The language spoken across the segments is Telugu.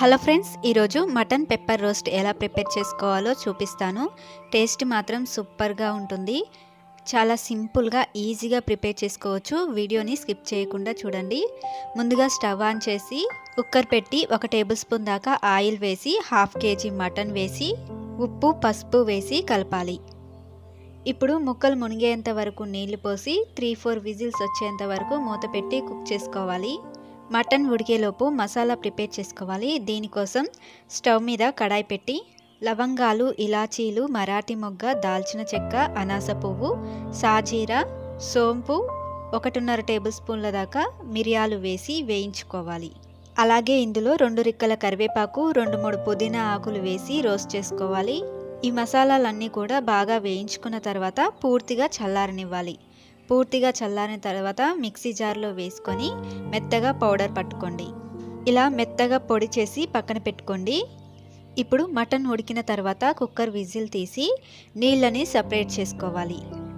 హలో ఫ్రెండ్స్ ఈరోజు మటన్ పెప్పర్ రోస్ట్ ఎలా ప్రిపేర్ చేసుకోవాలో చూపిస్తాను టేస్ట్ మాత్రం సూపర్గా ఉంటుంది చాలా సింపుల్గా ఈజీగా ప్రిపేర్ చేసుకోవచ్చు వీడియోని స్కిప్ చేయకుండా చూడండి ముందుగా స్టవ్ ఆన్ చేసి కుక్కర్ పెట్టి ఒక టేబుల్ స్పూన్ దాకా ఆయిల్ వేసి హాఫ్ కేజీ మటన్ వేసి ఉప్పు పసుపు వేసి కలపాలి ఇప్పుడు ముక్కలు మునిగేంత వరకు నీళ్లు పోసి త్రీ ఫోర్ విజిల్స్ వచ్చేంత వరకు మూత పెట్టి కుక్ చేసుకోవాలి మటన్ ఉడికేలోపు మసాలా ప్రిపేర్ చేసుకోవాలి దీనికోసం స్టవ్ మీద కడాయి పెట్టి లవంగాలు ఇలాచీలు మరాఠీ మొగ్గ దాల్చిన చెక్క అనాస పువ్వు సాజీరా సోంపు ఒకటిన్నర టేబుల్ స్పూన్ల దాకా మిరియాలు వేసి వేయించుకోవాలి అలాగే ఇందులో రెండు రిక్కల కరివేపాకు రెండు మూడు పుదీనా ఆకులు వేసి రోస్ట్ చేసుకోవాలి ఈ మసాలాలన్నీ కూడా బాగా వేయించుకున్న తర్వాత పూర్తిగా చల్లారనివ్వాలి పూర్తిగా చల్లారిన తర్వాత మిక్సీ జార్లో వేసుకొని మెత్తగా పౌడర్ పట్టుకోండి ఇలా మెత్తగా పొడి చేసి పక్కన పెట్టుకోండి ఇప్పుడు మటన్ ఉడికిన తర్వాత కుక్కర్ విజిల్ తీసి నీళ్ళని సపరేట్ చేసుకోవాలి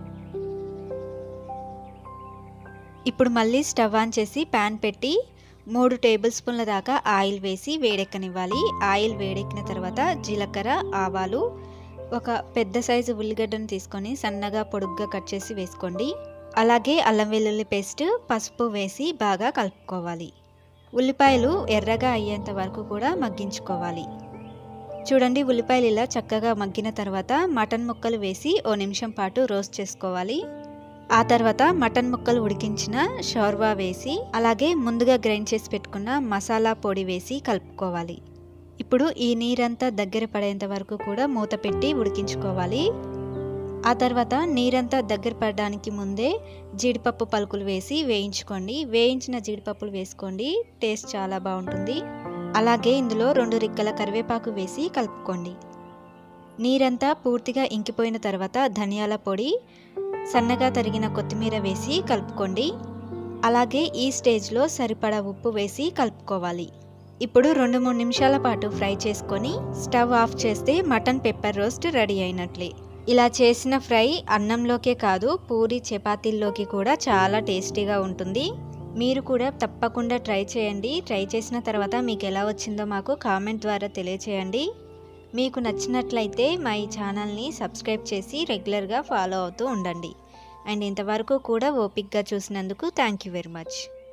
ఇప్పుడు మళ్ళీ స్టవ్ ఆన్ చేసి ప్యాన్ పెట్టి మూడు టేబుల్ స్పూన్ల దాకా ఆయిల్ వేసి వేడెక్కనివ్వాలి ఆయిల్ వేడెక్కిన తర్వాత జీలకర్ర ఆవాలు ఒక పెద్ద సైజు ఉల్లిగడ్డను తీసుకొని సన్నగా పొడుగ్గా కట్ చేసి వేసుకోండి అలాగే అల్లం వెల్లుల్లి పేస్ట్ పసుపు వేసి బాగా కలుపుకోవాలి ఉల్లిపాయలు ఎర్రగా అయ్యేంత వరకు కూడా మగ్గించుకోవాలి చూడండి ఉల్లిపాయలు ఇలా చక్కగా మగ్గిన తర్వాత మటన్ ముక్కలు వేసి ఓ నిమిషం పాటు రోస్ట్ చేసుకోవాలి ఆ తర్వాత మటన్ ముక్కలు ఉడికించిన షోర్వా వేసి అలాగే ముందుగా గ్రైండ్ చేసి పెట్టుకున్న మసాలా పొడి వేసి కలుపుకోవాలి ఇప్పుడు ఈ నీరంతా దగ్గర పడేంత వరకు కూడా మూత పెట్టి ఉడికించుకోవాలి ఆ తర్వాత నీరంతా దగ్గర పడడానికి ముందే జీడిపప్పు పలుకులు వేసి వేయించుకోండి వేయించిన జీడిపప్పులు వేసుకోండి టేస్ట్ చాలా బాగుంటుంది అలాగే ఇందులో రెండు రిక్కల కరివేపాకు వేసి కలుపుకోండి నీరంతా పూర్తిగా ఇంకిపోయిన తర్వాత ధనియాల పొడి సన్నగా తరిగిన కొత్తిమీర వేసి కలుపుకోండి అలాగే ఈ స్టేజ్లో సరిపడా ఉప్పు వేసి కలుపుకోవాలి ఇప్పుడు రెండు మూడు నిమిషాల పాటు ఫ్రై చేసుకొని స్టవ్ ఆఫ్ చేస్తే మటన్ పెప్పర్ రోస్ట్ రెడీ అయినట్లే ఇలా చేసిన ఫ్రై అన్నంలోకే కాదు పూరి చపాతీల్లోకి కూడా చాలా టేస్టీగా ఉంటుంది మీరు కూడా తప్పకుండా ట్రై చేయండి ట్రై చేసిన తర్వాత మీకు ఎలా వచ్చిందో మాకు కామెంట్ ద్వారా తెలియచేయండి మీకు నచ్చినట్లయితే మా ఈ ఛానల్ని సబ్స్క్రైబ్ చేసి రెగ్యులర్గా ఫాలో అవుతూ ఉండండి అండ్ ఇంతవరకు కూడా ఓపిక్గా చూసినందుకు థ్యాంక్ యూ వెరీ మచ్